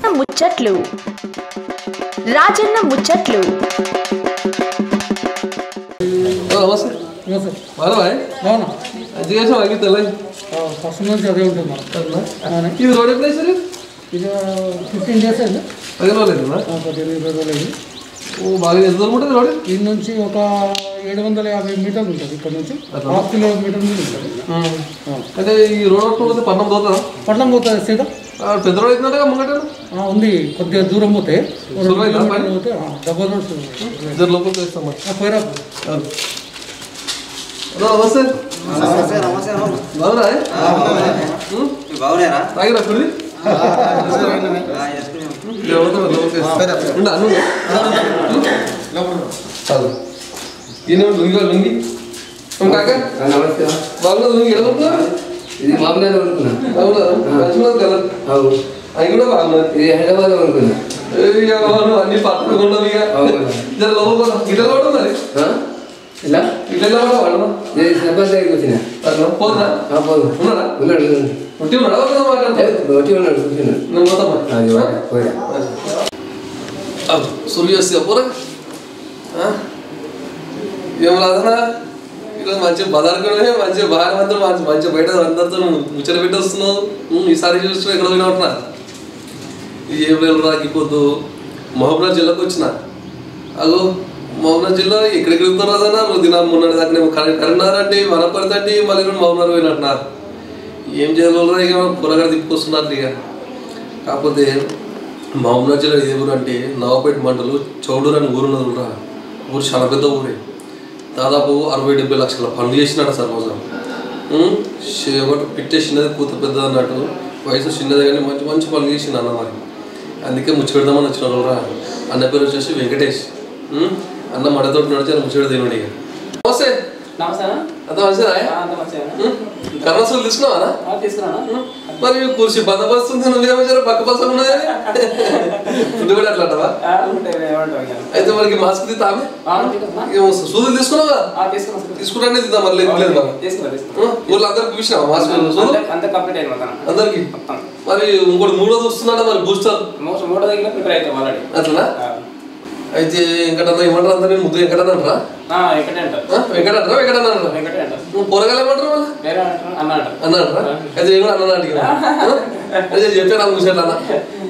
ముచ్చట్లు రాజన్న ముచ్చట్లు నమస్తే నమస్తే బాగా బాగున్నా ఎడ్యుకేషన్ అడిగి తెల్లని ఫస్ట్ నుంచి అదే ఉంటుంది మనం అవునా? ఇది రోడ్ ఎప్పుడు వేసారు ఇది ఫిఫ్టీన్ డేస్ అయింది పది రోజులు పదిహేను ఇరవై రోజులు అయింది ఓ బాగా ఎంత దూరం ఉంటుంది రోడ్ దీని నుంచి ఒక ఏడు వందల యాభై మీటర్లు ఉంటుంది ఇక్కడ నుంచి హాఫ్ కిలోమీటర్ మీద ఉంటుంది అంటే ఈ రోడ్ వరకు పోతే పన్నం పోతుందా పట్నం పోతుంది సీదా ఆ, పెద్ద రోడ్ అవుతుందంటే ముంగట ఆ, ఉంది కొద్దిగా దూరం పోతే ఓ రెండు సులువైందా పని? కిలోమీటర్లు పోతే ఆ, డబల్ రోడ్స్ ఇద్దరు లోపలికి వేస్తాం మరి ఆ, పోయిరా అవును. హలో నమస్తే నమస్తే నమస్తే బాగున్నా బాగున్నారా తాగిరా కుడి ఉండా అన్ను చాలు ఈయన లుంగి లుంగి కాక నమస్తే బాగున్నా లుంగి ఎడబడుతున్నా ఇది మామూలుగా అనుకున్నా అవునా మంచిగా కదా అవును అవి కూడా బాగున్నాయి ఇది హైదరాబాద్ అనుకున్నా ఇక అవును అన్ని పట్టుకుని ఉండవు ఇక అవును. ఇద్దరు లోపల ఇట్లా కూడా మరి ఆ? ఇలా ఇట్లా కూడా వాడమా ఇది సర్పంచ్ దగ్గరికి వచ్చిన అట్లా పోతున్నా ఆ, పోదు ఉన్నాడా ఉన్నాడు ఉన్నాడు. ఉట్టి ఉన్నాడా వస్తుందా ఏ, మాట్లాడతా ఒకటి ఉన్నాడు కూర్చున్నాడు నువ్వు పోతామా అది వా, పోయిరా సూర్యోస్తి పోరా ఏం రాదనా ఈరోజు మంచిగా బదారుకునే మంచిగా బాగా అందరూ మంచి మంచిగా బయట అందరితో ముచ్చట పెట్టి వస్తున్నావు ఉమ్, ఈసారి చూసిన ఎక్కడ పోయినా ఉంటున్నా ఇది ఏం లేదు రాకపోద్దు మహబూబ్నగర్ జిల్లాకు వచ్చిన అగో మహబూబ్నగర్ జిల్లా ఎక్కడెక్కడ వెళ్తారు అదన్నా నువ్వు దినా మొన్న దాకా కరీంనగర్ అంటే వనపర్తి అంటే మళ్ళీ రెండు మహబూబ్నగర్ పోయినట్టున్నారు ఏం చేయాలి ఇక కూరగాయలు తిప్పుకొస్తున్నారు ఇక కాకపోతే మహబూబ్నగర్ జిల్లా ఏ ఊరు అంటే నవాపేట మండలు చౌడూరు అని ఊరు ఉన్నది ఊరా ఊరు చాలా పెద్ద ఊరే దాదాపు అరవై డెబ్బై లక్షల పనులు చేసినాడు సార్ రోజు ఒకటి పిట్టే చిన్నది కూత పెద్దది అన్నట్టు వయసు చిన్నది కానీ మంచి మంచి పనులు చేసింది అన్న మరి అందుకే ముచ్చి పెడదామని వచ్చిన ఊరా అన్న పేరు వచ్చేసి వెంకటేష్ ఉమ్, అన్న మడతోటి నడిచి ఆయన ముచ్చి పెడతాను ఇక నమస్తే నమస్తే అంత మంచిదా అంత మంచిగా కర్రసులు తీసుకున్నావా తీసుకున్నానా మరి కుర్చీ బందోబస్తు ఉంది నువ్వేమో జర పక్క పక్కన ఉన్నది నువ్వు కూడా అట్లా అంటావా ఉంటాయి ఏమంటావు ఇక. అయితే మనకి మాస్క్ తీతా ఆమె ఆ, తీసుకున్నా? ఏమో సూదులు తీసుకున్నావా ఆ, తీసుకున్నా సార్. తీసుకుంటానే తీద్దాం మరి లేదు లేదు మనం తీసుకున్నా తీసుకున్నా ఊర్లో అందరికి చూసినావా మాస్క్ సూదులు అంత- అంత కంప్లీట్ అయింది మొత్తం అందరికి మొత్తం మరి ఇంకోటి మూడోది వస్తున్నాడా మరి బూస్టర్ మూడు మూడో దగ్గర ప్రిపేర్ అవుతాం ఆల్రెడీ అట్లా అయితే వెంకటన్న ఏమంటారు అంతా నేను ముద్దు వెంకటన్న అంటారా వెంకటే అంటారు ఆ? వెంకటన్నరా వెంకటన్న అంటారా వెంకటే అంటారు నువ్వు పొరగాలు ఏమంటారు మళ్ళీ వేరే అంటారు అన్న అంటారు అన్నారా అయితే నేను కూడా అన్న అడిగినా అయితే చెప్పాను నాకు చూసాడు అన్న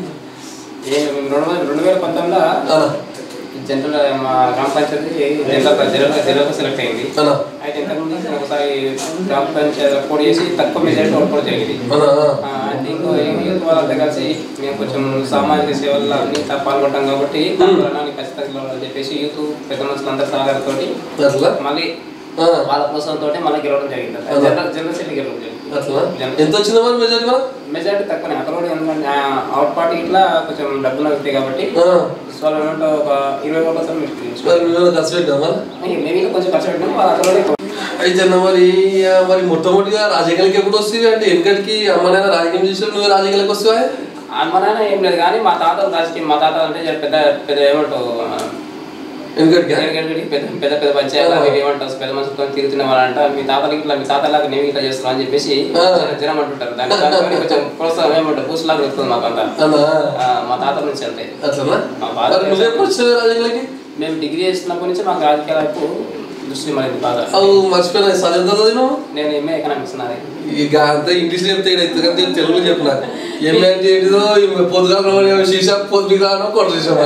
ఏ రెండు వేల రెండు వేల పంతొమ్మిదిలో అన్న జనరల్ మా గ్రామ panchayat general general general select అయింది అన్న అయితే ఇంతకుముందు నేను ఒకసారి గ్రామ పంచాయతీ పోటీ చేసి తక్కువ మెజారిటీ ఓడిపోవడం జరిగింది అన్న ఆ, అయితే ఇంకో యూత్ వాళ్ళంతా కలిసి మేము కొంచెం సామాజిక సేవల్లో అన్ని తా- పాల్గొంటాం కాబట్టి దాని ఖచ్చితంగా గెలవాలని చెప్పేసి యూత్ పెద్ద మనుషులు అందరి సహకారంతో అట్లా మళ్ళీ ఆ, వాళ్ళ ప్రోత్సాహంతో మళ్ళీ గెలవడం జరిగింది అవునా? జనరల్ జనరల్ సీట్లు గెలవడం జరిగింది అట్లా జనరల్ ఎంత వచ్చింది మరి మెజారిటీ మరి మెజారిటీ తక్కువనే అక్కడ కూడా ఎందుకంటే అవుట్ పార్టీ ఇట్లా కొంచెం డబ్బులు అవుతాయి కాబట్టి ఆ, సో వాళ్ళు ఏమంటే ఒక ఇరవై ఒకటో సార్ మీరు మరి నువ్వేమైనా ఖర్చు పెట్టావు మరి మేము ఇంకా కొంచెం ఖర్చు పెట్టినాం వాళ్ళు అక్కడ కూడా ఎక్కువ. అయితే అన్న మరి ఆ, మరి మొట్టమొదటిగా రాజకీయాలకి ఎప్పుడు వస్తాయి అంటే వెనకటికి అమ్మనైనా రాజకీయం చేసి నువ్వు రాజకీయాలకు వస్తావా ఆ, మా నాన్న ఏం లేదు కానీ మా తాత రాజకీయం మా తాత అంటే జర పెద్ద పెద్ద ఏమంటావు ఆ, వెనకటికి ఎందుకంటే పెద్ద పెద్ద పెద్ద పంచాయతీ అవి ఏమంటారు పెద్ద మనుషులతో తిరుగుతున్న వాళ్ళంట మీ తాతలకి ఇట్లా మీ తాతలాగా నేను ఇట్లా చేస్తున్నాను అని చెప్పేసి ఆ. జనం- జనం అంటుంటారు దాని దానిపైన కొంచెం ప్రోత్సాహం ఏమంటారు బూస్ట్ లాగా వస్తుంది మాకు అంతా అన్నా ఆ, మా తాత నుంచి అంటే అట్లనా మా బాధ మరి నువ్వు ఎప్పుడు వచ్చావు రాజకీయాలకి మేము డిగ్రీ చేస్తున్నప్పటి నుంచి మాకు రాజకీయాల వైపు దృష్టి మరింది బాగా అవు మర్చిపోయినా చదివిన చదివి నువ్వు నేను ఎంఏ ఎకనామిక్స్ నాది ఇక అంతా ఇంగ్లీష్ చెప్తే ఇక్కడ ఎందుకంటే తెలుగులో చెప్పిన ఎంఏ అంటే ఏంటిదో పొద్దుగా శీషా పొద్దుగా రాను కొట్టు చేసామా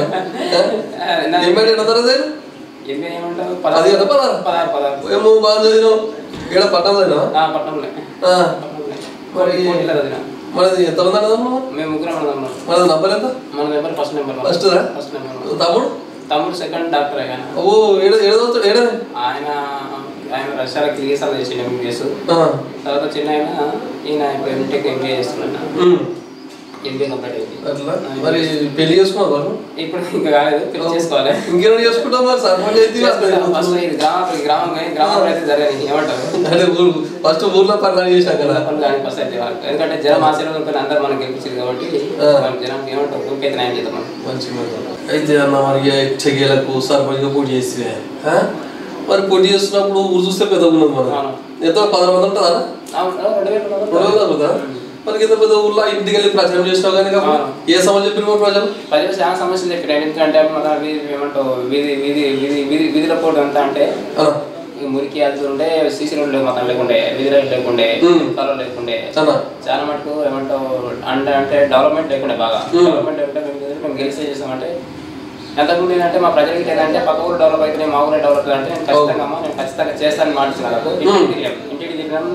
ఎంఏ ఎన్నో తరగతి ఎంఏ ఏమంటారు అది ఎంత పదహారు? పదహారు పదహారు ఏమో బాగా చదివినావు ఇక్కడ పట్టణం చదివినావా ఆ, పట్టణంలో ఆ, పట్టణంలో. మరి పోటీలో చదివినా మనది ఎంతమంది అన్నదమ్ములు మేము ముగ్గురం ఉన్నాం మనది నంబర్ ఎంత మన నెంబర్ ఫస్ట్ నెంబర్ First దా? ఫస్ట్ నెంబర్ తమ్ముడు తమ్ముడు సెకండ్ డాక్టర్ అయ్యాను ఓ ఏడు ఏడవుతాడు ఏడా ఆయన ఆయన రష్యాలో క్లియర్సాలు చేసి ఎంబీబీఎస్ తర్వాత చిన్న ఆయన ఈయన ఇప్పుడు ఎంటెక్ ఎంబీఏ చేస్తున్నాడు ఎంబీఏ కంప్లీట్ అయింది అట్లా మరి పెళ్లి చేసుకున్నావు వాళ్ళు ఇప్పుడు ఇంకా కాలేదు పెళ్లి చేసుకోవాలి ఇంకేమైనా చేసుకుంటావు మరి సర్పంచ్ అయితే ఫస్ట్ ఇది గ్రామ ఇది గ్రామం కానీ గ్రామంలో అయితే జరగని ఏమంటారు అంటే ఊరు ఫస్ట్ ఊర్లో పనులు చేసినా కదా పనులు కానీ ఫస్ట్ అయితే వాళ్ళకి. ఎందుకంటే జనం ఆశీర్వాదంతో అందరూ మనకి గెలిపించారు కాబట్టి ఆ. మనం జనం ఏమంటారు ఊరికైతే న్యాయం చేద్దాం మనం మంచి మాట. అయితే అన్న మరి చెగేలకు సర్పంచ్గా పోటీ చేసి మరి పోటీ చేస్తున్నప్పుడు ఊరు చూస్తే పెద్దగా ఉన్నది మనం అవును. ఎంతో పదహారు మంది ఉంటుందా అవును, రెండు వేల రెండు వేలు తగ్గుతా మనకి ఇంత పెద్ద ఊర్లో ఇంటికి వెళ్ళి ప్రచారం చేసినావు కానీ కాబట్టి ఆ. ఏ సమస్య చెప్పిన మరి ప్రజలు ప్రజలు చాలా సమస్యలు చెప్పినారు ఎందుకంటే మన వీధి ఏమంటావు వీధి వీధి వీధి వీధి వీధి రిపోర్ట్ అంతా అంటే అన్న ఈ మురికి అది ఉండే సీసీ రోడ్లు మొత్తం లేకుండే వీధి రోడ్లు లేకుండే మ్మ్. కాలువలు లేకుండే అన్న చాలా మటుకు ఏమంటావు అంటే అంటే డెవలప్మెంట్ లేకుండే బాగా మ్మ్. డెవలప్మెంట్ లేకుంటే మేము గెలిచి- మేము గెలిచి చేసామంటే ఎంతకుముందు ఏంటంటే మా ప్రజలకి ఏంటంటే పక్క ఊరు డెవలప్ అయితే మా ఊరే డెవలప్ అంటే నేను ఖచ్చితంగా అమ్మా, నేను ఖచ్చితంగా చేస్తానని మాట్లాడుతున్నాను నాకు ఇంటికి తిరిగాం ఇంటికి తిరిగాం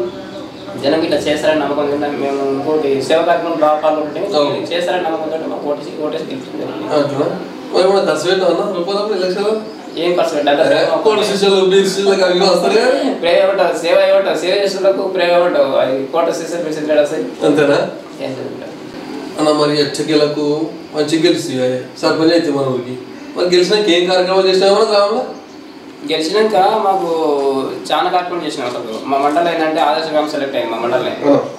జనం ఇట్లా చేస్తారని నమ్మకం ఉంది మేము ఇంకోటి సేవ కార్యక్రమం లాభాలు ఉంటే అవును. వీళ్ళు చేస్తారని నమ్మకంతో మాకు ఓటేసి ఓటేసి గెలిచింది అట్లా మరి ఏమన్నా ఖర్చు పెట్టావు అన్న రూపాయలు ఎలక్షన్ ఏం ఖర్చు పెట్టాలి కోటి శిష్యులు బీర్ శిష్యులకు అవి ఇవి వస్తారు కదా ప్రేమ ఏమంటావు సేవ ఏమంటావు సేవ చేసేటప్పుడు ప్రేమ ఏమంటావు అది కోట సీసర్ ప్రెసిడెంట్ వస్తాయి అంతేనా ఏం చదువుకుంటావు? అన్న మరి చెక్కీలకు మంచిగా గెలిచి సర్పంచ్ అయితే మన ఊరికి మరి గెలిచినాక ఏం కార్యక్రమాలు చేసినామో గ్రామంలో గెలిచినాక మాకు చాలా కార్యక్రమం చేసినాం అసలు మా మండలం ఏంటంటే ఆదర్శ గ్రామం సెలెక్ట్ అయింది మా మండలం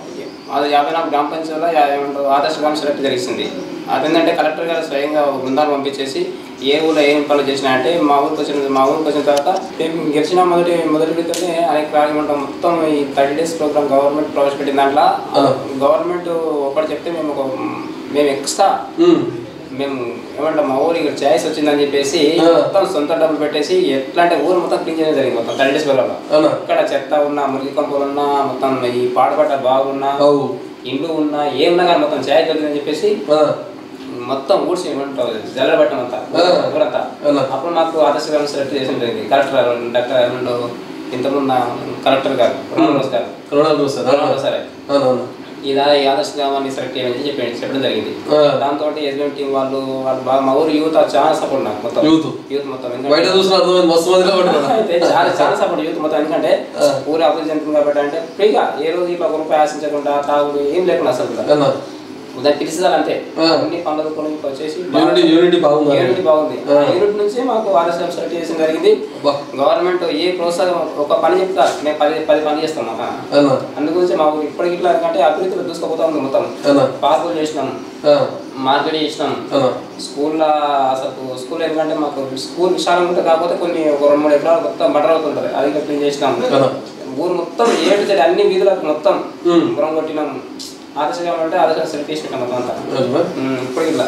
అది యాభై నాలుగు గ్రామ పంచాయతీలో యాభై రెండు ఆదర్శ గ్రామం సెలెక్ట్ జరిగింది అదేంటంటే కలెక్టర్ గారు స్వయంగా ఒక బృందాన్ని పంపించేసి ఏ ఊళ్ళో ఏం పనులు చేసినా అంటే మా ఊరికి వచ్చిన మా ఊరికి వచ్చిన తర్వాత మేము గెలిచిన మొదటి మొదటి విడతనే అనేక కార్యక్రమం మొత్తం ఈ థర్టీ డేస్ ప్రోగ్రామ్ గవర్నమెంట్ ప్రవేశపెట్టిన దాంట్లో గవర్నమెంట్ ఒకటి చెప్తే మేము ఒక మేము ఎక్స్ట్రా ఉమ్. మేము ఏమంటాం మా ఊరు ఇక్కడ ఛాయిస్ వచ్చిందని చెప్పేసి ఆ. మొత్తం సొంత డబ్బులు పెట్టేసి ఎట్లా అంటే ఊరు మొత్తం క్లీన్ చేయడం జరిగింది మొత్తం థర్టీ డేస్ ప్రోగ్రామ్ అన్న ఇక్కడ చెత్త ఉన్నా మురికి కంపులు ఉన్నా మొత్తం ఈ పాడపడ్డ బాగున్నా అవు ఇండ్లు ఉన్నా ఏమున్నా కానీ మొత్తం ఛాయ్ దొరికిందని చెప్పేసి ఆ. మొత్తం ఊడ్చి ఏమంటావు జల్లబట్టం అంతా ఆ. ఊరంతా అలా. అప్పుడు మాకు ఆదర్శ గ్రామం సెలెక్ట్ చేసి జరిగింది కలెక్టర్ గారు డాక్టర్ ఏమంటూ ఇంతకుముందు నా కలెక్టర్ గారు రమణరావు గారు కరోనా సార్ రమణరావు సరే అవునవును ఇలా ఈ ఆదర్శ గ్రామాన్ని సెలెక్ట్ చేయమని చెప్పి చెప్పడం జరిగింది ఆ. దాంతో ఎస్బీఎం టీం వాళ్ళు వాళ్ళు బాగా మా ఊరు యూత్ చాలా సపోర్ట్ నాకు మొత్తం Youth. యూత్ మొత్తం బయట ఎందుకంటే చూసిన అర్థమైంది మస్తు మందిలో పట్టుకున్నా అయితే చాలా చాలా సపోర్ట్ యూత్ మొత్తం ఎందుకంటే ఆ. ఊరు అభివృద్ధి చెందుతుంది కాబట్టి అంటే ఫ్రీగా ఏ రోజు ఇట్లా ఒక రూపాయి ఆశించకుండా తాగుడు ఏం లేకుండా అసలు కూడా. అన్న దాన్ని పిలిచేదాలు అంతే ఆ. అన్ని పనులు కొన్ని వచ్చేసి యూనిటీ యూనిటీ బాగుంది యూనిటీ బాగుంది ఆ. ఆ యూనిట్ నుంచి మాకు ఆర్ఎస్ఎం సెలెక్ట్ చేసిన జరిగింది అబ్బా గవర్నమెంట్ ఏ ప్రోత్సాహం ఒక పని చెప్తా మేము పది పది పని చేస్తాం మాకు అన్న అందుగురించి మాకు ఇప్పటికి ఇట్లా ఎందుకంటే అభివృద్ధిలో దూసుకుపోతా ఉంది మొత్తం అన్న పార్కులు చేసినాం ఆ. మార్కెట్ చేసినాం అన్న స్కూల్లో అసలు స్కూల్ ఎందుకంటే మాకు స్కూల్ విశాలంగా ఉంటుంది కాకపోతే కొన్ని ఒక రెండు మూడు ఎకరాలు మొత్తం బటర్ అవుతుంటుంది అది కూడా క్లీన్ చేసినాం అన్న ఊరు మొత్తం ఏడు చెడు అన్ని వీధులకు మొత్తం ఉమ్. గురం కొట్టినాం ఆదర్శంగా అంటే ఆదర్శంగా సెలెక్ట్ చేసి పెట్టాం మొత్తం అంతా అట్లా? ఉమ్, ఇప్పుడు ఇట్లా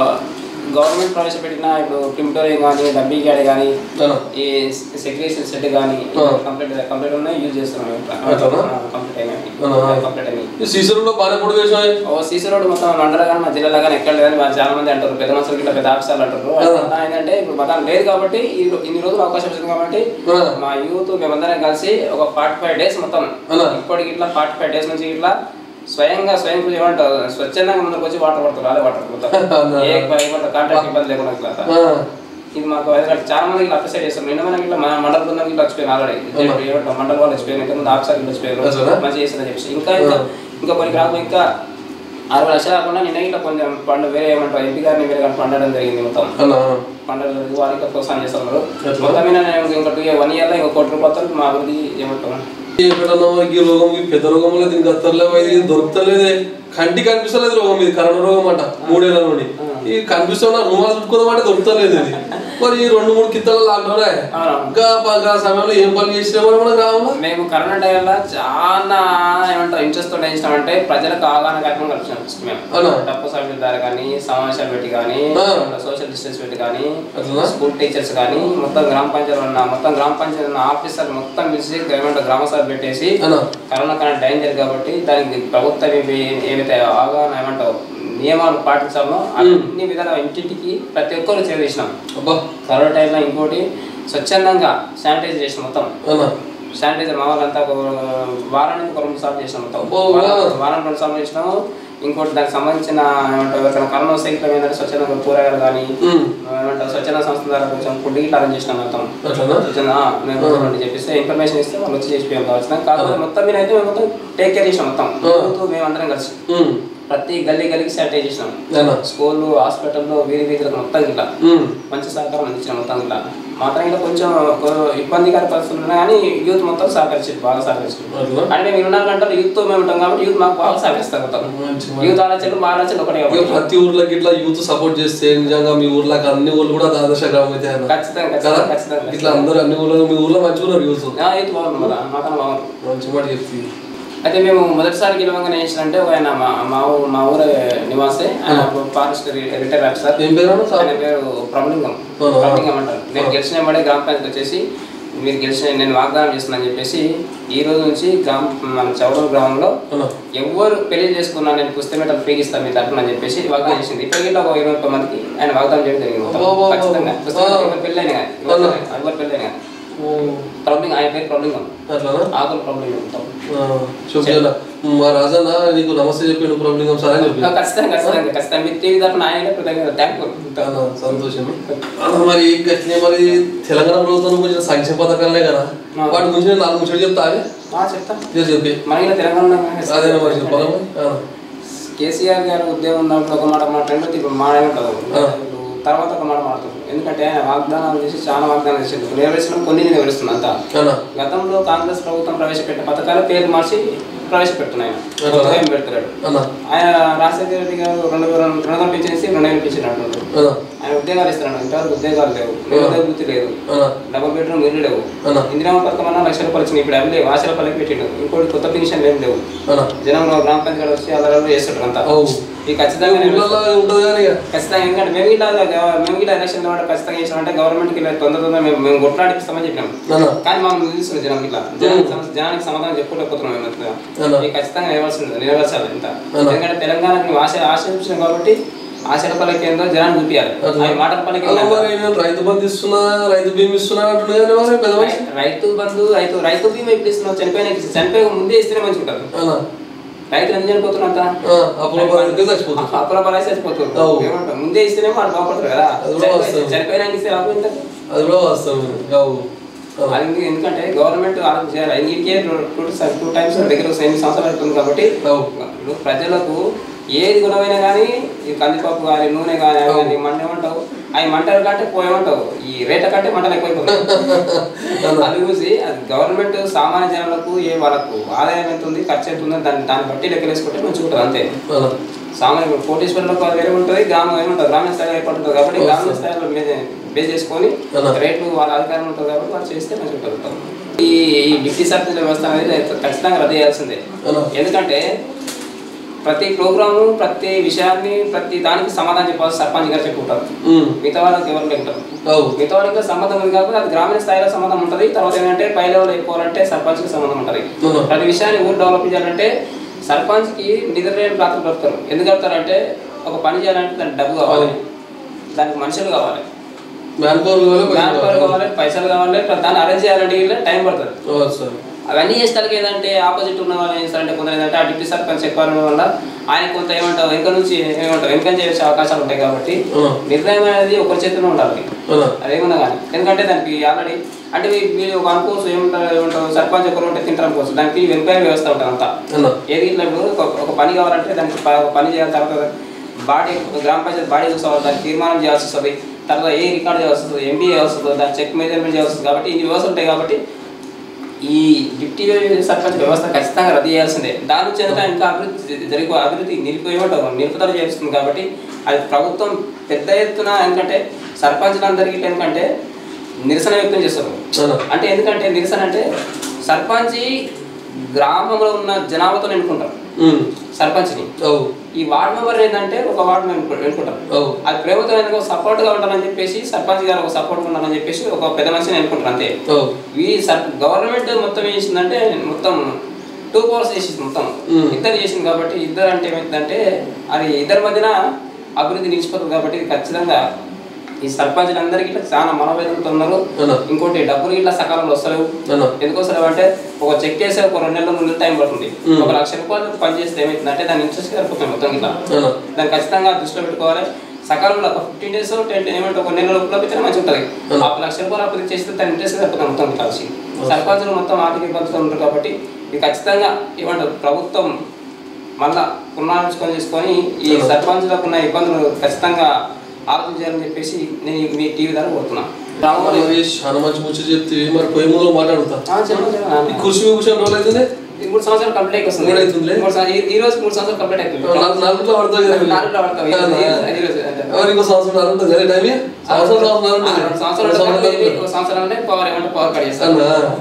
గవర్నమెంట్ ప్రవేశపెట్టిన ఇప్పుడు క్రిమిటోరియం కానీ డబ్బీ గాడి కానీ అన్న ఈ సెగ్రేషన్ సెట్ కానీ ఆ. కంప్లీట్ కంప్లీట్ ఉన్నాయి యూజ్ చేస్తున్నాం అట్లనా? కంప్లీట్ అయినాయి ఆ. కంప్లీట్ అయినాయి ఈ సీసీలో బాగానే పొడి వేసినాయి ఓ సీసీ రోడ్ మొత్తం మండల కానీ మా జిల్లాలో కానీ ఎక్కడ లేదని మా చాలా మంది అంటారు పెద్ద మనుషులు ఇట్లా పెద్ద ఆఫీసర్లు అంటారు ఆ. అట్లా ఏంటంటే ఇప్పుడు మతం లేదు కాబట్టి ఈ రో- ఇన్ని రోజులు అవకాశం వచ్చింది కాబట్టి ఆ. మా యూత్ మేమందరం కలిసి ఒక ఫార్టీ ఫైవ్ డేస్ మొత్తం అలా. ఇప్పటికి ఇట్లా ఫార్టీ ఫైవ్ డేస్ నుంచి ఇట్లా స్వయంగా స్వయం పూజ ఏమంటారు స్వచ్ఛందంగా ముందుకు వచ్చి వాటర్ పడతారు అదే వాటర్ మొత్తం అలా. ఏ ఏమంటారు కాంట్రాక్ట్ ఇబ్బంది లేకుండా ఇట్లా ఆ. ఇది మాకు ఎందుకంటే చాలా మంది ఇట్లా అప్రిసైడ్ చేస్తారు నిన్న మనకి ఇట్లా మన మండల బృందం ఇట్లా వచ్చిపోయింది ఆల్రెడీ ఏమంటారు మండల వాళ్ళు వచ్చిపోయారు ఇంతకుముందు ఆఫీసర్ ఇట్లా అసలా? వచ్చిపోయారు మంచి చేస్తారని చెప్పేసి ఇంకా ఇంకా ఇంకా కొన్ని గ్రామం ఇంకా అరవై లక్షలు కాకుండా నిన్న ఇట్లా కొంచెం పండు వేరే ఏమంటారు ఎంపీ గారిని వేరే కానీ పండడం జరిగింది మొత్తం అన్న పండుగ వారికి ప్రోత్సాహం చేస్తున్నారు అట్లా? మొత్తం మీద నేను ఇంకా టూ వన్ ఇయర్లో ఇంకో కోటి రూపాయలు మా అభివృద్ధి ఏమంటారు ఎక్కడన్నా మనకి ఈ రోగం ఈ పెద్ద రోగంలో దీనికి అత్తర్లేవు ఇది దొరుకుతలేదే కంటి కనిపిస్తలేదు రోగం ఇది కరోనా రోగం అంట మూడేళ్ల నుండి ఈ కనిపిస్తున్న రుమాలు చుట్టుకుందామంటే దొరుకుతలేదు ఇది మరి ఈ రెండు మూడు కిత్తల లాక్డౌన్ అవును. ఇంకా ప- ఇంకా సమయంలో ఏం పని చేసినా మరి మన గ్రామంలో మేము కరోనా టైంలో చాలా ఏమంటారు ఇంట్రెస్ట్ తో చేసినామంటే ప్రజలకు అవగాహన కార్యక్రమం కల్పించాం ఫస్ట్ మేము అవునా? తప్పు సభ్యుల ద్వారా కానీ సమావేశాలు పెట్టి కానీ ఆ. సోషల్ డిస్టెన్స్ పెట్టి కానీ అట్లనా? స్కూల్ టీచర్స్ కానీ మొత్తం గ్రామ పంచాయతీ ఉన్న మొత్తం గ్రామ పంచాయతీ ఉన్న ఆఫీసర్ మొత్తం పిలిచి ఏమంటారు గ్రామ సభ పెట్టేసి అన్నా కరోనా కన్నా డేంజర్ కాబట్టి దానికి ప్రభుత్వం ఇవి ఏవైతే అవగాహన ఏమంటావు నియమాలు పాటించాలో అన్ని విధాల ఇంటింటికి ప్రతి ఒక్కరు చేసినాం అబ్బా కరోనా టైంలో ఇంకోటి స్వచ్ఛందంగా శానిటైజ్ చేసిన మొత్తం అన్నా శానిటైజర్ మా వాళ్ళంతా ఒక వారానికి ఒక రెండు సార్లు చేసినాం మొత్తం అబ్బో, వారం- వారం రెండు సార్లు చేసినాము ఇంకోటి దానికి సంబంధించిన ఏమంటారు ఎవరికైనా కరోనా సైకిల్ ఏంటంటే స్వచ్ఛందంగా కూరగాయలు కానీ ఉమ్. ఏమంటారు స్వచ్ఛంద సంస్థ ద్వారా కొంచెం ఫుడ్ గిట్లా అరేంజ్ చేసినాం మొత్తం అట్లనా స్వచ్ఛంద ఆ, మేము చూడండి చెప్పేసి ఇన్ఫర్మేషన్ ఇస్తే వాళ్ళు వచ్చి చేసిపోయాం కావచ్చు కాకపోతే మొత్తం మీద అయితే మేము మొత్తం టేక్ కేర్ చేసినాం మొత్తం యూత్ మేమందరం కలిసి ఉమ్. ప్రతి గల్లీ గల్లీకి శానిటైజ్ చేసినాం అన్నా స్కూళ్ళు హాస్పిటల్లో వీధి వీధులకు మొత్తం ఇట్లా ఉమ్. మంచి సహకారం అందించిన మొత్తం ఇట్లా మాత్రం ఇంకా కొంచెం ఒక ఇబ్బందికర పరిస్థితులు ఉన్నాయి కానీ యూత్ మొత్తం సహకరించారు బాగా సహకరించారు అట్లా అంటే మేము ఇరవై నాలుగు గంటలు యూత్ మేము ఉంటాం కాబట్టి యూత్ మాకు బాగా సహకరిస్తారు మొత్తం మంచి యూత్ ఆలోచనలు మా ఆలోచనలు ఒకటే ఇక కాబట్టి ప్రతి ఊర్లోకి ఇట్లా యూత్ సపోర్ట్ చేస్తే నిజంగా మీ ఊర్లోకి అన్ని ఊర్లు కూడా ఆదర్శ గ్రామం అయితే అన్న. ఖచ్చితంగా కదా ఖచ్చితంగా ఖచ్చితంగా ఇట్లా అందరూ అన్ని ఊర్లో మీ ఊర్లో మంచిగా ఉన్నారు యూత్ ఆ, యూత్ బాగుంది మళ్ళా మాకన్నా బాగుంది మంచి మాట చెప్తుంది అయితే మేము మొదటిసారి గెలవంగానే ఏం చేసినంటే ఒక ఆయన మా మా ఊ- మా ఊరు నివాసే ఆయన ఫారెస్ట్ రిటైర్ ఆఫీసర్ ఏం పేరు అన్న? ఆయన పేరు ప్రబలింగం అవునా? ప్రబలింగం అంటారు నేను గెలిచిన వెంబడే గ్రామ పంచాయతీ వచ్చేసి మీరు గెలిచిన నేను వాగ్దానం చేస్తున్నాను చెప్పేసి ఈ రోజు నుంచి గ్రామ మన చౌడూరు గ్రామంలో అన్న ఎవరు పెళ్లి చేసుకున్నా నేను పుస్తకం ఫ్రీగా ఇస్తాను మీ తరఫున అని చెప్పేసి వాగ్దానం చేసింది ఇప్పటికీ ఒక ఇరవై ఒక్క మందికి ఆయన వాగ్దానం చేయడం జరిగింది మొత్తం. అబ్బో, అబ్బో, ఖచ్చితంగా అబ్బో. పుస్తకం ఆ. ఎవరు పెళ్ళైన కానీ అవునా? ఎవరు పెళ్ళైన కానీ ఓ, ప్రాబ్లం ఆయన పేరు ప్రాబ్లం అట్లానా ఆకుల ప్రాబ్లం మొత్తం చూపించాల మా రాజన్న నీకు నమస్తే చెప్పాడు ప్రాబ్లం సార్ అని చెప్పి ఖచ్చితంగా ఖచ్చితంగా ఖచ్చితంగా మీ టీవీ తరఫున ఆయన కృతజ్ఞత థ్యాంక్ అన్న, సంతోషం అన్న మరి గట్టినే మరి తెలంగాణ ప్రభుత్వం గురించి సంక్షేమ పథకాలనే కదా ఆ. వాటి గురించి నేను నాలుగు ముచ్చట్లు చెప్తా అవి చెప్తా మీరు చెప్పి మన తెలంగాణ అదే మరి చెప్పాలా మరి? ఆ. కేసీఆర్ గారు ఉద్యోగం ఉన్నప్పుడు ఒక మాట మాట్లాడితే ఇప్పుడు మాట ఉంటుంది ఆ. ఇప్పుడు తర్వాత ఒక మాట మాట్లాడుతుంది ఎందుకంటే ఆయన వాగ్దానాలు చేసి చాలా వాగ్దానాలు చేసింది నెరవేర్చడం కొన్ని నెరవేరుస్తుంది అంతా అన్న గతంలో కాంగ్రెస్ ప్రభుత్వం ప్రవేశపెట్టిన పథకాల పేరు మార్చి ప్రవేశపెడుతున్నాయి ఆయన అట్లా? కొత్తగా ఏం పెడుతున్నాడు అన్న ఆయన రాజశేఖర రెడ్డి గారు రెండు వేల రెండు వందలు పెంచేసి రెండు వేలు పెంచినట్టు అన్న ఆయన ఉద్యోగాలు ఇస్తున్నాడు ఇంతవరకు ఉద్యోగాలు లేవు నిరుద్యోగ వృత్తి లేదు అన్న డబుల్ బెడ్రూమ్ ఇల్లు లేవు అన్న ఇందిరామ పథకం అన్న లక్ష రూపాయలు వచ్చినాయి ఇప్పుడు అవి లేవు ఆశ రూపాయలకి పెట్టిండు ఇంకోటి కొత్త పెన్షన్ ఏం లేవు అన్న జనం గ్రామ పంచాయతీ వచ్చి అలా చేస్తుంటారు అంతా అవు ఇది ఖచ్చితంగా నేను ఊళ్ళల్లో ఉంటుంది కానీ ఇక. ఖచ్చితంగా ఎందుకంటే మేము ఇలా మేము ఇలా ఎలక్షన్ ద్వారా ఖచ్చితంగా చేసామంటే గవర్నమెంట్కి ఇలా తొందర తొందర మేము మేము కొట్లాడిస్తామని చెప్పినాం అన్న కానీ మనం నిలుస్తున్నాం జనం ఇట్లా జనానికి సమస్య- జనానికి సమాధానం చెప్పుకోలేకపోతున్నాం మేము ఇంతగా. అన్న ఇది ఖచ్చితంగా నిలవాల్సింది నిలవాల్సాలి ఇంత అవునా? ఎందుకంటే తెలంగాణకి మేము ఆశ ఆశించినాం కాబట్టి ఆశల పల్లకి ఏందో జనాన్ని చూపించాలి అట్లా. అవి మాటల పల్లకి అలా ఏందో మరి నేను రైతు బంధు ఇస్తున్నా రైతు బీమా ఇస్తున్నా అంటున్నా కానీ మరి పెద్ద మనిషి రై- రైతు బంధు రైతు రైతు బీమా ఇప్పుడు ఇస్తున్నావు చనిపోయిన చనిపోయి ముందే ఇస్తేనే మంచిగా ఉంటుంది అన్న రైతులు ఎందుకు చనిపోతున్నారు అంతా ఆ, అప్పుల పథకానికి చచ్చిపోతుంది అప్పుల పరాయి చచ్చిపోతుంది అవు. ఏమంటావు? ముందే ఇస్తేనే వాళ్ళు బాగుపడతారు కదా అది కూడా చనిపోయి- వాస్తవం. చనిపోయినాక ఇస్తే లాభం ఎంత? అది కూడా వాస్తవం అవు అన్న. అది ఎందుకు- ఎందుకంటే గవర్నమెంట్ ఆలోచన చేయాలి అన్నిటికే టూ టూ టైమ్స్ దగ్గర వస్తాయి. ఎనిమిది సంవత్సరాలు అవుతుంది కాబట్టి అవు ఇప్పుడు ప్రజలకు ఏది గుణమైనా కానీ ఈ కందిపప్పు కానీ నూనె కానీ అవి కానీ మంట ఏమంటావు అవి మంటలు కంటే పోయేమంటావు ఈ రేట కంటే మంటలు ఎక్కువైపోతాయి అది చూసి అది గవర్నమెంట్ సామాన్య జనాలకు ఏ వాళ్ళకు ఆదాయం ఎంత ఉంది ఖర్చు ఎంత ఉందో దాన్ని దాన్ని బట్టి లెక్కలేసుకుంటే మంచిగా ఉంటుంది అంతే అన్న సామాన్య కోటీశ్వరులకు అది వేరే ఉంటుంది గ్రామం ఏముంటుంది గ్రామీణ స్థాయిలో ఏర్పడుతుంది కాబట్టి గ్రామీణ స్థాయిలో మీద బేస్ చేసుకొని అలా. రేట్లు వాళ్ళ అధికారం ఉంటుంది కాబట్టి వాళ్ళు చేస్తే మంచిగా ఉంటుంది ఈ ఈ డిప్టీ సర్పంచ్ వ్యవస్థ అనేది ఖచ్చితంగా రద్దు చేయాల్సిందే అలా. ఎందుకంటే ప్రతి ప్రోగ్రాము ప్రతి విషయాన్ని ప్రతి దానికి సమాధానం చెప్పాల్సి సర్పంచ్ గారు చెప్పుకుంటారు ఉమ్. మిగతా వాళ్ళకి ఎవరు లేకుంటారు అవు మిగతా వాళ్ళకి సంబంధం ఉంది కాబట్టి అది గ్రామీణ స్థాయిలో సంబంధం ఉంటుంది తర్వాత ఏంటంటే పై లెవెల్ ఎక్కువాలంటే సర్పంచ్కి సంబంధం ఉంటుంది అవునా. ప్రతి విషయాన్ని ఊరు డెవలప్ చేయాలంటే సర్పంచ్కి నిద్ర లేని రాత్రులు దొరుకుతారు ఎందుకు దొరుకుతారంటే ఒక పని చేయాలంటే దానికి డబ్బు కావాలి దానికి మనుషులు కావాలి మ్యాన్ పవర్ కావాలి పైసలు మ్యాన్ పవర్ కావాలి. కావాలి పైసలు కావాలి ప్ర- దాన్ని అరేంజ్ చేయాలంటే ఇలా టైం పడుతుంది అవును సార్ అవన్నీ చేస్తారు ఏదంటే ఆపోజిట్ ఉన్న వాళ్ళు ఏం చేస్తారంటే కొందరు ఏంటంటే ఆ డిప్యూటీ సర్పంచ్ ఎక్కువ ఉండడం వల్ల ఆయన కొంత ఏమంటావు వెనక నుంచి ఏమంటావు వెనక చేసే అవకాశాలు ఉంటాయి కాబట్టి అవునా. నిర్ణయం అనేది ఒకరి చేతిలో ఉండాలి అవునా అదేమన్నా కానీ ఎందుకంటే దానికి ఆల్రెడీ అంటే వీ- వీళ్ళు ఒక అనుకోవచ్చు ఏమంటారు ఏమంటారు సర్పంచ్ ఒకరు ఉంటే తింటారు అనుకోవచ్చు దానికి వెనుక వ్యవస్థ ఉంటుంది అంతా అన్న ఏది ఇట్లా ఇప్పుడు ఒక ఒక పని కావాలంటే దానికి ప- ఒక పని చేయాలి తర్వాత బాడీ గ్రామ పంచాయతీ బాడీ చూసుకోవాలి దానికి తీర్మానం చేయాల్సి వస్తుంది తర్వాత ఏ రికార్డ్ చేయాల్సి వస్తుంది ఎంబీఏ చేయాల్సి వస్తుంది దాని చెక్ మెజర్మెంట్ చేయాల్సి వస్తుంది కాబట్టి ఇన్ని వ్యవస్థలు ఉంటాయి కాబట్టి ఈ డిప్టీ సర్పంచ్ వ్యవస్థ ఖచ్చితంగా రద్దు చేయాల్సిందే దాని నుంచి ఏంటంటే ఇంకా అభివృద్ధి జరిగే అభివృద్ధి నిలిపివేయమంటారు నిలుపుదల చేస్తుంది కాబట్టి అది ప్రభుత్వం పెద్ద ఎత్తున ఎందుకంటే సర్పంచ్లందరికీ ఎందుకంటే నిరసన వ్యక్తం చేస్తారు అన్న అంటే ఎందుకంటే నిరసన అంటే సర్పంచ్ గ్రామంలో ఉన్న జనాభాతో ఎన్నుకుంటారు ఉమ్. సర్పంచ్ని అవు ఈ వార్డ్ మెంబర్ ఏంటంటే ఒక వార్డు మెంబర్ ఎన్నుకుంటారు అవు అది ప్రభుత్వం ఎందుకు సపోర్ట్గా ఉండాలని చెప్పేసి సర్పంచ్ గారు ఒక సపోర్ట్ ఉండాలని చెప్పేసి ఒక పెద్ద మనిషిని ఎన్నుకుంటారు అంతే అవు ఈ సర్ గవర్నమెంట్ మొత్తం ఏం చేసిందంటే మొత్తం టూ పవర్స్ చేసింది మొత్తం మ్మ్. ఇద్దరు చేసింది కాబట్టి ఇద్దరు అంటే ఏమైందంటే అది ఇద్దరి మధ్యన అభివృద్ధి నిలిచిపోతుంది కాబట్టి ఇది ఖచ్చితంగా ఈ సర్పంచులందరికీ ఇట్లా చాలా మనోవేదనతో ఉన్నారు అన్న ఇంకోటి డబ్బులు ఇట్లా సకాలంలో వస్తలేవు అన్న ఎందుకు వస్తలేవు అంటే ఒక చెక్ చేసే ఒక రెండు నెలల ముందు టైం పడుతుంది మ్మ్. ఒక లక్ష రూపాయలు పని చేస్తే ఏమైతుందంటే దాని ఇంట్రెస్ట్ సరిపోతుంది మొత్తం ఇట్లా అన్న దాన్ని ఖచ్చితంగా దృష్టిలో పెట్టుకోవాలి సకాలంలో ఒక ఫిఫ్టీన్ డేస్ టెన్ ఏమంటే ఒక నెల లోపల అయితే మంచిగా ఉంటుంది అవును. ఆ లక్ష రూపాయలు అప్పు చేస్తే దాని ఇంట్రెస్ట్ సరిపోతుంది మొత్తం కలిసి సర్పంచులు మొత్తం ఆర్థిక ఇబ్బందులు ఉంటారు కాబట్టి ఇది ఖచ్చితంగా ఏమంటారు ప్రభుత్వం మళ్ళా పునరాలోచన చేసుకొని ఈ అవును. సర్పంచులకు ఉన్న ఇబ్బందులు ఖచ్చితంగా ఆలోచించాలని చెప్పేసి నేను మీ టీవీ ద్వారా కోరుతున్నాను రాముడు మరి చాలా మంచి ముచ్చట చెప్తే మరి పోయి ముందు మాట్లాడుతా ఆ, చెప్పండి, ఈ చెప్పండి. కుర్చీ కూర్చొని రోజులు అవుతుంది ఈ మూడు సంవత్సరాలు కంప్లీట్ వస్తుంది మూడు అవుతుందిలే? మూడు సంవత్సరాలు- ఈ- ఈ రోజు మూడు సంవత్సరాలు కంప్లీట్ అవుతుంది నాలుగు నాలుగులో పడుతుంది కదా నాలుగులో పడతావు. ఈ రోజు- ఈ రోజు- ఈ రోజు అంటే. మరి ఇంకో సంవత్సరం నాలుగు ఉంటుంది కదా టైం సంవత్సరం సంవత్సరం ఆ, రెండు సంవత్సరాలు సంవత్సరం ఉంటుంది. ఒక సంవత్సరం అంటే పవర్ ఏమంటే పవర్ కట్ చేస్తాను అన్నా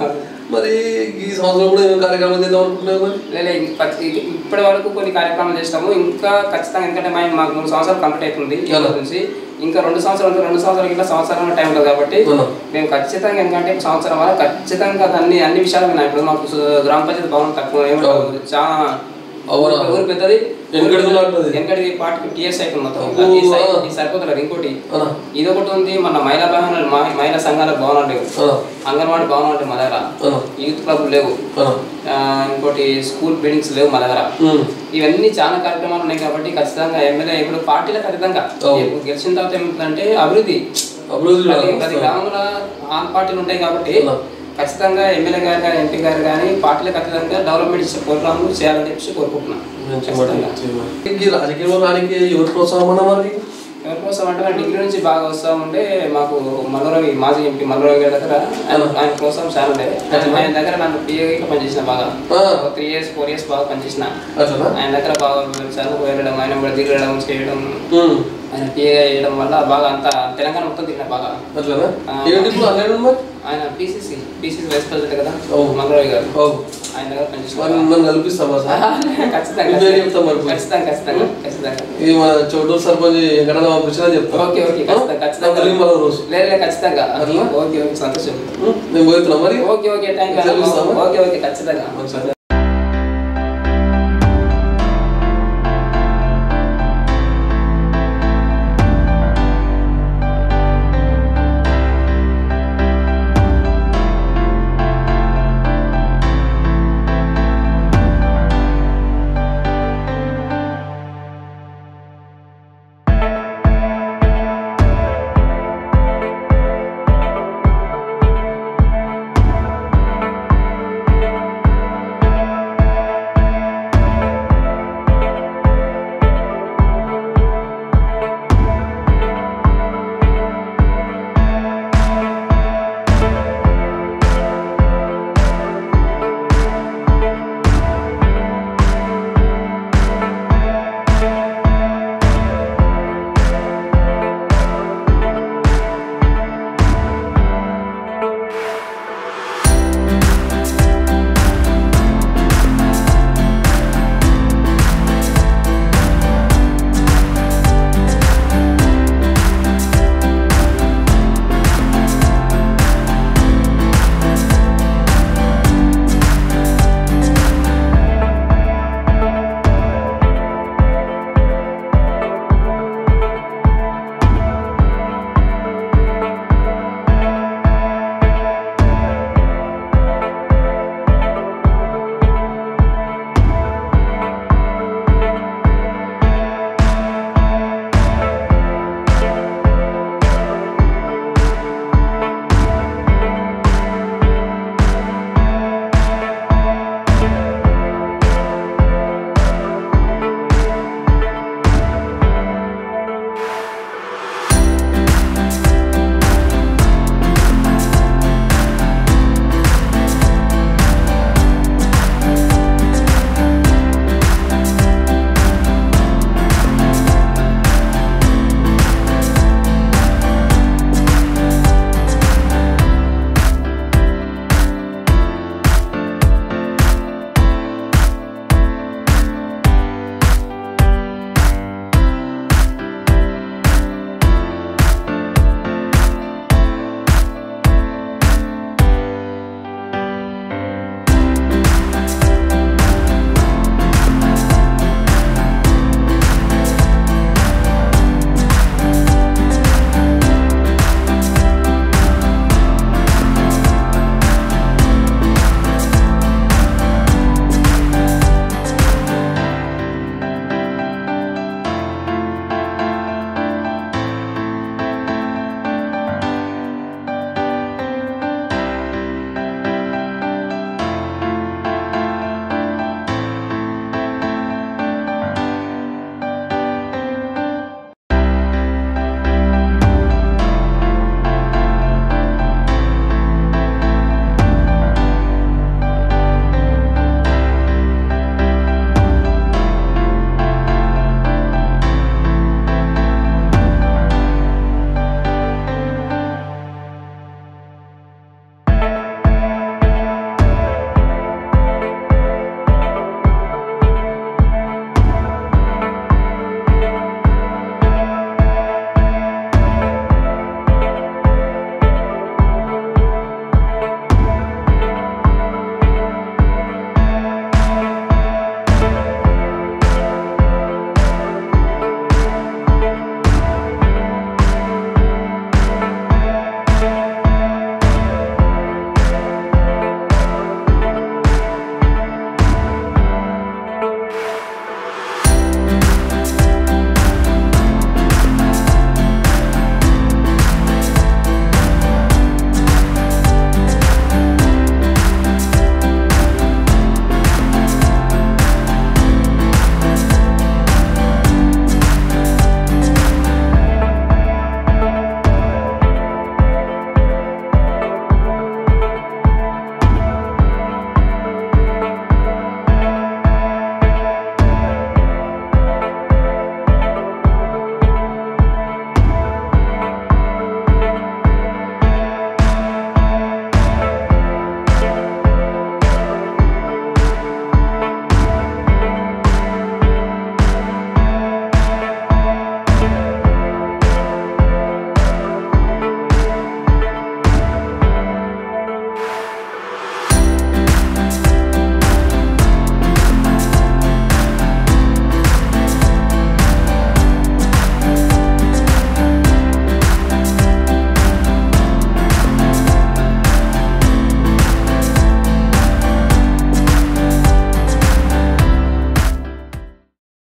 మరి ఈ సంవత్సరం కూడా ఏం కార్యక్రమం చేద్దాం అనుకుంటున్నావు మరి లేదా ఇప్పటి వరకు కొన్ని కార్యక్రమాలు చేసినాము ఇంకా ఖచ్చితంగా ఎందుకంటే మేము మాకు మూడు సంవత్సరాలు కంప్లీట్ అవుతుంది ఈ రోజు నుంచి ఇంకా రెండు సంవత్సరాలు రెండు సంవత్సరాలు ఇంకా సంవత్సరం టైం ఉంటుంది కాబట్టి అవును. మేము ఖచ్చితంగా ఎందుకంటే ఈ సంవత్సరం వల్ల ఖచ్చితంగా అన్ని అన్ని విషయాలు విన్నాం ఇప్పుడు మాకు సు- గ్రామ పంచాయతీ భవనం తక్కువ ఏమి అవును. చాలా అవునా? ఊరు పెద్దది వెనకటిది ఉన్నది. వెనకటి పార్టీ టీఎస్ అయిపోయింది మొత్తం అబ్బో, ఈ సై- ఆ. ఈ సరిపోతలేదు ఇంకోటి అనా ఇది ఒకటి ఉంది మన మహిళా భవనాలు మా- మహిళా సంఘాల భవనాలు లేవు అనా అంగన్వాడీ భవనాలు లేవు మా దగ్గర అనా యూత్ క్లబ్ లేవు అనా ఆ, ఇంకోటి స్కూల్ బిల్డింగ్స్ లేవు మా దగ్గర ఉమ్. ఇవన్నీ చాలా కార్యక్రమాలు ఉన్నాయి కాబట్టి ఖచ్చితంగా ఎమ్మెల్యే ఇప్పుడు పార్టీలకు ఖచ్చితంగా అవును. ఇప్పుడు గెలిచిన తర్వాత ఏమిటంటే అభివృద్ధి అభివృద్ధి ప్రతి కాదు. ప్రతి గ్రామంలో ఆల్ పార్టీలు ఉంటాయి కాబట్టి అవును. ఖచ్చితంగా ఎమ్మెల్యే గారు కానీ ఎంపీ గారు కానీ పార్టీలకు ఖచ్చితంగా డెవలప్మెంట్ ఇచ్చే ప్రోగ్రాములు చేయాలని చెప్పి కోరుకుంటున్నాను మంచి మాట, ఖచ్చితంగా. మంచి మాట. ఈ రాజకీయంలో రానికి ఎవరు ప్రోత్సాహం అన్న మరి ఎవరి కోసం అంటే నా డిగ్రీ నుంచి బాగా వస్తా ఉంటే మాకు మల్లురవి మాజీ ఎంపీ మల్లురవి గారి దగ్గర ఆయన ఆయన ప్రోత్సాహం చాలా ఉండేది ఆయన- ఆయన దగ్గర నన్ను పిఏగా పనిచేసిన బాగా ఆ. త్రీ ఇయర్స్ ఫోర్ ఇయర్స్ బాగా పనిచేసిన అట్లనా ఆయన దగ్గర బాగా చాలా వెళ్ళడం ఆయన కూడా దిగడం చేయడం ఉమ్. ఆయన పిఏగా చేయడం వల్ల బాగా అంత తెలంగాణ మొత్తం తిరిగిన బాగా అట్లనా ఆ. ఏంటి ఇప్పుడు అన్నాడు మరి ఆయన పీసీసీ పీసీసీ వైస్ ప్రెసిడెంట్ కదా అవును. మల్లురవి గారు ఓ. ఆయన దగ్గర పనిచేసిన మరి బాగా. నన్ను కల్పిస్తావా సార్ ఖచ్చితంగా మీ పేరు చెప్తాం మరి. ఖచ్చితంగా ఖచ్చితంగా ఖచ్చితంగా ఈ మన చోటూరు సర్పంచ్ ఎక్కడైనా పంపించినా చెప్తా ఓకే ఓకే ఖచ్చితంగా ఖచ్చితంగా కలిగి మరో రోజు లేదు లేదు ఖచ్చితంగా అట్లా? ఓకే ఓకే సంతోషం ఉమ్. నేను పోతున్నా మరి ఓకే ఓకే థ్యాంక్ యూ చదివిస్తావా? ఓకే ఓకే ఖచ్చితంగా మంచిది